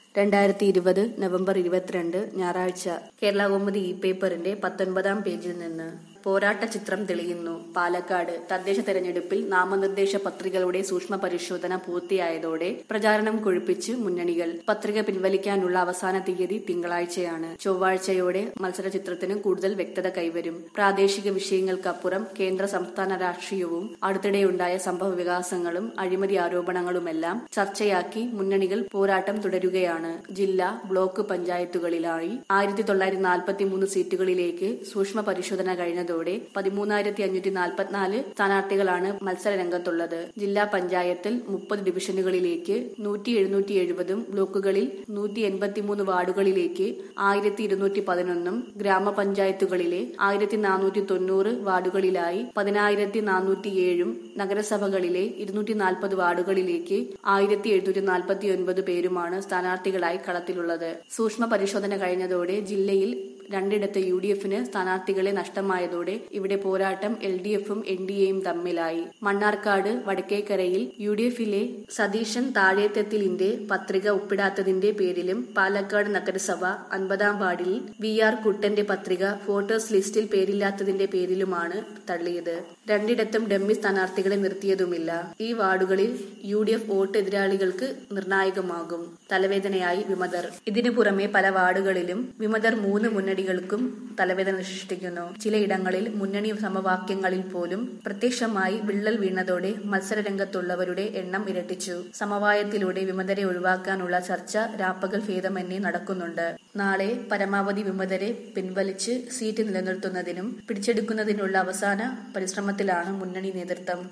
രണ്ടായിരത്തി ഇരുപത് നവംബർ ഇരുപത്തിരണ്ട് ഞായറാഴ്ച കേരള കൗമുദി ഇ പേപ്പറിന്റെ പത്തൊൻപതാം പേജിൽ നിന്ന് പോരാട്ട ചിത്രം തെളിയുന്നു പാലക്കാട് തദ്ദേശ തെരഞ്ഞെടുപ്പിൽ നാമനിർദ്ദേശ പത്രികകളുടെ സൂക്ഷ്മ പരിശോധന പൂർത്തിയായതോടെ പ്രചാരണം കൊഴുപ്പിച്ച് മുന്നണികൾ പത്രിക പിൻവലിക്കാനുള്ള അവസാന തീയതി തിങ്കളാഴ്ചയാണ് ചൊവ്വാഴ്ചയോടെ മത്സര ചിത്രത്തിന് കൂടുതൽ വ്യക്തത കൈവരും പ്രാദേശിക വിഷയങ്ങൾക്കപ്പുറം കേന്ദ്ര സംസ്ഥാന രാഷ്ട്രീയവും അടുത്തിടെയുണ്ടായ സംഭവ വികാസങ്ങളും അഴിമതി ആരോപണങ്ങളുമെല്ലാം ചർച്ചയാക്കി മുന്നണികൾ പോരാട്ടം തുടരുകയാണ് ജില്ലാ ബ്ലോക്ക് പഞ്ചായത്തുകളിലായി ആയിരത്തി തൊള്ളായിരത്തി നാൽപ്പത്തി മൂന്ന് സീറ്റുകളിലേക്ക് സൂക്ഷ്മ പരിശോധന കഴിഞ്ഞതോടെ പതിമൂന്നായിരത്തി അഞ്ഞൂറ്റി നാൽപ്പത്തിനാല് സ്ഥാനാർത്ഥികളാണ് മത്സര രംഗത്തുള്ളത് ജില്ലാ പഞ്ചായത്തിൽ മുപ്പത് ഡിവിഷനുകളിലേക്ക് നൂറ്റി എഴുന്നൂറ്റി എഴുപതും ബ്ലോക്കുകളിൽ നൂറ്റി എൺപത്തിമൂന്ന് വാർഡുകളിലേക്ക് ആയിരത്തി ഇരുന്നൂറ്റി പതിനൊന്നും ഗ്രാമപഞ്ചായത്തുകളിലെ ആയിരത്തി നാനൂറ്റി തൊണ്ണൂറ് വാർഡുകളിലായി പതിനായിരത്തി നാനൂറ്റി ഏഴും നഗരസഭകളിലെ ഇരുന്നൂറ്റി നാൽപ്പത് വാർഡുകളിലേക്ക് ആയിരത്തി എഴുന്നൂറ്റി നാൽപ്പത്തി ഒൻപത് പേരുമാണ് സ്ഥാനാർത്ഥികളായി കളത്തിലുള്ളത് സൂക്ഷ്മ പരിശോധന കഴിഞ്ഞതോടെ ജില്ലയിൽ രണ്ടിടത്ത് യു ഡി എഫിന് സ്ഥാനാർത്ഥികളെ നഷ്ടമായതോടെ ഇവിടെ പോരാട്ടം എൽ ഡി എഫും എൻ ഡി എയും തമ്മിലായി മണ്ണാർക്കാട് വടക്കേക്കരയിൽ യു ഡി എഫിലെ സതീശൻ താഴേത്തത്തിലിന്റെ പത്രിക ഒപ്പിടാത്തതിന്റെ പേരിലും പാലക്കാട് നഗരസഭ അൻപതാം വാർഡിൽ വി ആർ കുട്ടന്റെ പത്രിക വോട്ടേഴ്സ് ലിസ്റ്റിൽ പേരില്ലാത്തതിന്റെ പേരിലുമാണ് തള്ളിയത് രണ്ടിടത്തും ഡമ്മി സ്ഥാനാർത്ഥികളെ നിർത്തിയതുമില്ല ഈ വാർഡുകളിൽ യു ഡി എഫ് വോട്ട് എതിരാളികൾക്ക് നിർണായകമാകും തലവേദനയായി വിമതർ ഇതിനു പുറമെ പല വാർഡുകളിലും വിമതർ മൂന്ന് മുന്നണികൾക്കും തലവേദന സൃഷ്ടിക്കുന്നു ചിലയിടങ്ങളിൽ മുന്നണി സമവാക്യങ്ങളിൽ പോലും പ്രത്യക്ഷമായി വിള്ളൽ വീണതോടെ മത്സരരംഗത്തുള്ളവരുടെ എണ്ണം ഇരട്ടിച്ചു സമവായത്തിലൂടെ വിമതരെ ഒഴിവാക്കാനുള്ള ചർച്ച രാപ്പകൽ ഭേദമന്യേ നടക്കുന്നുണ്ട് നാളെ പരമാവധി വിമതരെ പിൻവലിച്ച് സീറ്റ് നിലനിർത്തുന്നതിനും പിടിച്ചെടുക്കുന്നതിനുള്ള അവസാന പരിശ്രമത്തിലാണ് മുന്നണി നേതൃത്വം